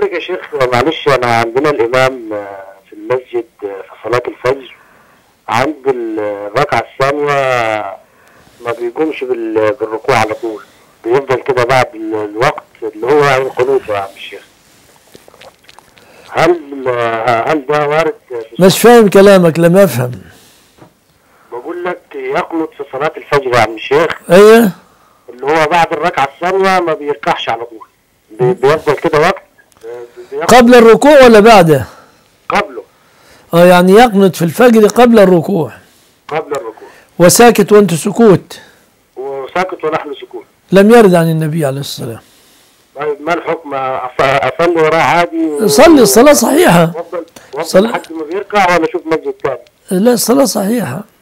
يا شيخ معلش انا عندنا الامام آه، في المسجد آه، في صلاة الفجر عند الركعة الثانية ما بيقومش بال- بالركوع على طول بيفضل كده بعد ال- الوقت اللي هو يعني القنوت يا عم الشيخ هل آه، هل ده وارد في مش فاهم كلامك لم أفهم بقول لك يقنط في صلاة الفجر يا عم الشيخ أيه اللي هو بعد الركعة الثانية ما بيركعش على طول بي- بيفضل كده وقت آه، بيقنط قبل الركوع ولا بعده قبله اه يعني يقنط في الفجر قبل الركوع قبل الركوع وساكت وانت سكوت وساكت ونحن سكون لم يرد عن النبي عليه الصلاة طيب ما الحكم أص- اصلي وراه عادي و- صلي الصلاة صحيحة وافضل صلي. وافضل لحد ما بيركع ولا اشوف مسجد تاني لا الصلاة صحيحة